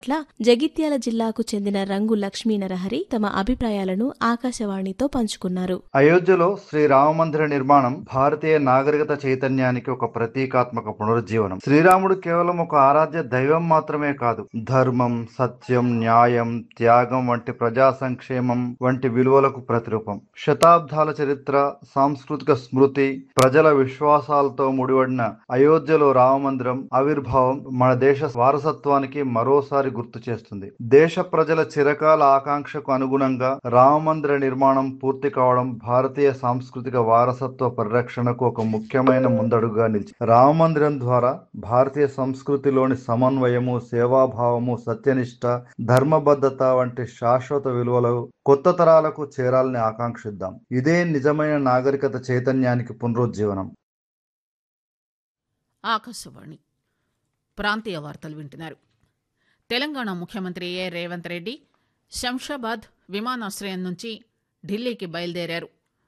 పట్ల జగిత్యాల జిల్లాకు చెందిన రంగు లక్ష్మీ నరహరి తమ అభిప్రాయాలను ఆకాశవాణితో పంచుకున్నారు అయోధ్యలో శ్రీరామమందిర నిర్మాణం భారతీయ నాగరికత చైతన్యానికి ఒక ప్రతీకాత్మక పునరుజ్జీవనం శ్రీరాముడు కేవలం ఒక ఆరాధ్య దైవం మాత్రమే కాదు ధర్మం సత్యం న్యాయం త్యాగం వంటి ప్రజా సంక్షేమం వంటి విలువలకు ప్రతిరూపం శతాబ్దాల చరిత్ర సాంస్కృతిక స్మృతి ప్రజల విశ్వాసాలతో ముడిపడిన అయోధ్యలో రామమందిరం ఆవిర్భావం మన దేశ వారసత్వానికి మరోసారి గుర్తు చేస్తుంది దేశ ప్రజల చిరకాల ఆకాంక్షకు అనుగుణంగా రామమందిర నిర్మాణం పూర్తి కావడం భారతీయ సాంస్కృతిక వారసత్వ పరిరక్షణకు ఒక ముఖ్యమైన ముందడుగుగా నిలిచి రామమందిరం ద్వారా భారతీయ సంస్కృతిలోని సమన్వయము సేవాభావము సత్యనిష్ట ధర్మబద్ధత వంటి శాశ్వత విలువలు కొత్త తరాలకు చేరాలని ఆకాంక్షిద్దాం ఇదే నిజమైన నాగరికత చైతన్యానికి పునరుజ్జీవనం ఆకాశవాణి ప్రాంతీయ వార్తలు వింటున్నారు తెలంగాణ ముఖ్యమంత్రి ఏ రేవంత్ రెడ్డి శంషాబాద్ విమానాశ్రయం నుంచి ఢిల్లీకి బయలుదేరారు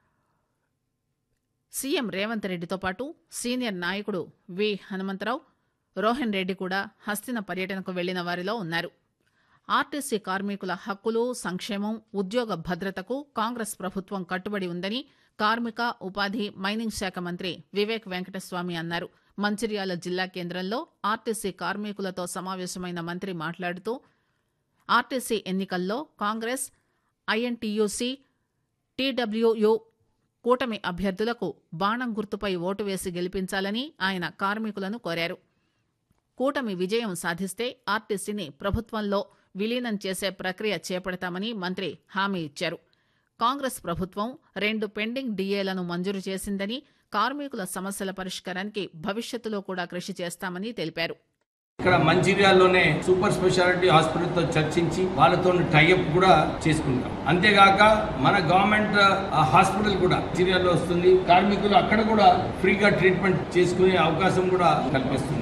సీఎం రేవంత్ రెడ్డితో పాటు సీనియర్ నాయకుడు వి హనుమంతరావు రోహన్ రెడ్డి కూడా హస్తిన పర్యటనకు వెళ్లిన వారిలో ఉన్నారు ఆర్టీసీ కార్మికుల హక్కులు సంక్షేమం ఉద్యోగ భద్రతకు కాంగ్రెస్ ప్రభుత్వం కట్టుబడి ఉందని కార్మిక ఉపాధి మైనింగ్ శాఖ మంత్రి వివేక్ వెంకటస్వామి అన్నారు మంచిర్యాల జిల్లా కేంద్రంలో ఆర్టీసీ కార్మికులతో సమావేశమైన మంత్రి మాట్లాడుతూ ఆర్టీసీ ఎన్నికల్లో కాంగ్రెస్ ఐఎన్టీయూసీ టీడబ్ల్యూయు కూటమి అభ్యర్థులకు బాణం గుర్తుపై ఓటు వేసి గెలిపించాలని ఆయన కార్మికులను కోరారు కూటమి విజయం సాధిస్తే ఆర్టీసీని ప్రభుత్వంలో విలీనం చేసే ప్రక్రియ చేపడతామని మంత్రి హామీ ఇచ్చారు కాంగ్రెస్ ప్రభుత్వం రెండు పెండింగ్ డిఏలను మంజూరు చేసిందని కార్మికుల సమస్యల పరిష్కారానికి భవిష్యత్తులో కూడా కృషి చేస్తామని తెలిపారు ఇక్కడ మంచిర్యాలలోనే సూపర్ స్పెషాలిటీ హాస్పిటల్తో చర్చించి వాళ్ళతో టైఅప్ కూడా చేసుకుంటాం అంతేగాక మన గవర్నమెంట్ ఆ హాస్పిటల్ కూడా మంచిర్యాలలో వస్తుంది కార్మికులు అక్కడ కూడా ఫ్రీగా ట్రీట్మెంట్ చేసుకునే అవకాశం కూడా కల్పిస్తుంది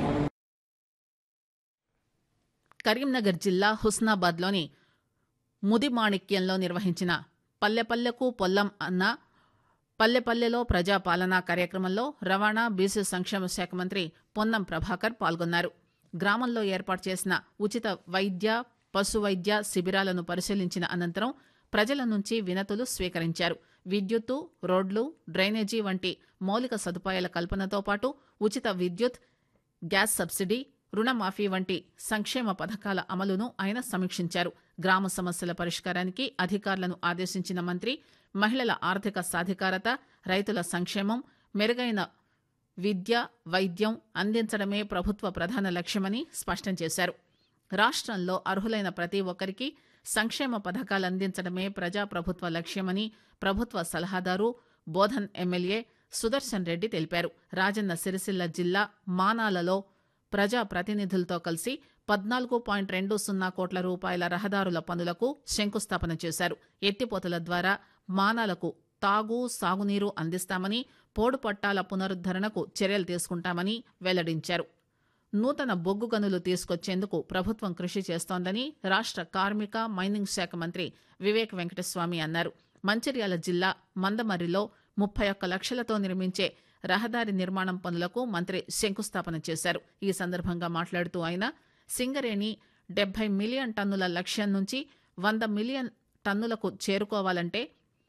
కరీంనగర్ జిల్లా హుస్నాబాద్లోని ముదిమాణిక్యంలో నిర్వహించిన పల్లెపల్లెకు పొల్లం అన్న పల్లెపల్లెలో ప్రజాపాలన కార్యక్రమంలో రవాణా బీసీ సంక్షేమ శాఖ మంత్రి పొన్నం ప్రభాకర్ పాల్గొన్నారు గ్రామంలో ఏర్పాటు చేసిన ఉచిత వైద్య పశు వైద్య శిబిరాలను పరిశీలించిన అనంతరం ప్రజల నుంచి వినతులు స్వీకరించారు విద్యుత్తు రోడ్లు డ్రైనేజీ వంటి మౌలిక సదుపాయాల కల్పనతో పాటు ఉచిత విద్యుత్ గ్యాస్ సబ్సిడీ రుణమాఫీ వంటి సంక్షేమ పథకాల అమలును ఆయన సమీక్షించారు గ్రామ సమస్యల పరిష్కారానికి అధికారులను ఆదేశించిన మంత్రి మహిళల ఆర్థిక సాధికారత రైతుల సంక్షేమం మెరుగైన విద్య వైద్యం అందించడమే ప్రభుత్వ ప్రధాన లక్ష్యమని స్పష్టం చేశారు రాష్ట్రంలో అర్హులైన ప్రతి ఒక్కరికి సంక్షేమ పథకాలు అందించడమే ప్రజాప్రభుత్వ లక్ష్యమని ప్రభుత్వ సలహాదారు బోధన్ ఎమ్మెల్యే సుదర్శన్ రెడ్డి తెలిపారు రాజన్న సిరిసిల్ల జిల్లా మానాలలో ప్రజా ప్రతినిధులతో కలిసి పద్నాలుగు పాయింట్ రెండు సున్నా కోట్ల రూపాయల రహదారుల పనులకు శంకుస్థాపన చేశారు ఎత్తిపోతల ద్వారా మానాలకు తాగు సాగునీరు అందిస్తామని పోడు పట్టాల పునరుద్దరణకు చర్యలు తీసుకుంటామని వెల్లడించారు నూతన బొగ్గు గనులు తీసుకొచ్చేందుకు ప్రభుత్వం కృషి చేస్తోందని రాష్ట్ర కార్మిక మైనింగ్ శాఖ మంత్రి వివేక్ వెంకటస్వామి అన్నారు మంచిర్యాల జిల్లా మందమర్రిలో ముప్పై ఒక్క లక్షలతో నిర్మించే రహదారి నిర్మాణం పనులకు మంత్రి శంకుస్థాపన చేశారు ఈ సందర్భంగా మాట్లాడుతూ ఆయన సింగరేణి డెబ్బై మిలియన్ టన్నుల లక్ష్యం నుంచి వంద మిలియన్ టన్నులకు చేరుకోవాలంటే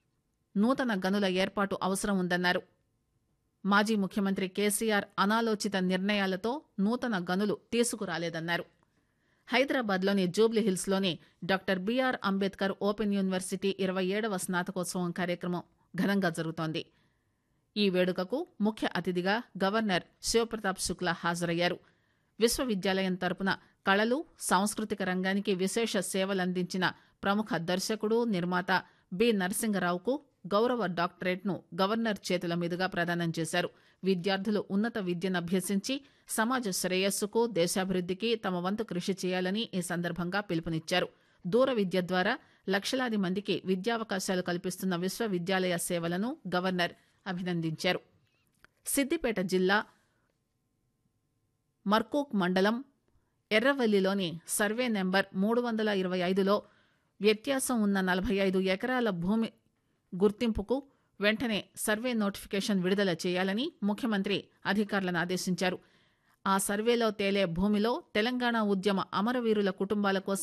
నూతన గనుల ఏర్పాటు అవసరం ఉందన్నారు మాజీ ముఖ్యమంత్రి కేసీఆర్ అనాలోచిత నిర్ణయాలతో నూతన గనులు తీసుకురాలేదన్నారు హైదరాబాద్లోని జూబ్లీహిల్స్లోని doctor BR Ambedkar open university ఇరవై ఏడవ స్నాతకోత్సవం కార్యక్రమం ఘనంగా జరుగుతోంది ఈ వేడుకకు ముఖ్య అతిథిగా గవర్నర్ శివప్రతాప్ శుక్లా హాజరయ్యారు విశ్వవిద్యాలయం తరపున కళలు సాంస్కృతిక రంగానికి విశేష సేవలందించిన ప్రముఖ దర్శకుడు నిర్మాత బి నరసింగరావుకు గౌరవ డాక్టరేట్ను గవర్నర్ చేతుల మీదుగా ప్రదానం చేశారు విద్యార్థులు ఉన్నత విద్యను అభ్యసించి సమాజ శ్రేయస్సుకు దేశాభివృద్ధికి తమ వంతు కృషి చేయాలని ఈ సందర్భంగా పిలుపునిచ్చారు దూర విద్య ద్వారా లక్షలాది మందికి విద్యావకాశాలు కల్పిస్తున్న విశ్వవిద్యాలయ సేవలను గవర్నర్ అభినందించారు సిద్దిపేట జిల్లా మర్కూక్ మండలం ఎర్రవల్లిలోని సర్వే నెంబర్ మూడు వందల ఇరవై ఐదులో వ్యత్యాసం ఉన్న నలభై ఐదు ఎకరాల భూమి గుర్తింపుకు వెంటనే సర్వే నోటిఫికేషన్ విడుదల చేయాలని ముఖ్యమంత్రి అధికారులను ఆదేశించారు ఆ సర్వేలో తేలే భూమిలో తెలంగాణ ఉద్యమ అమరవీరుల కుటుంబాల కోసం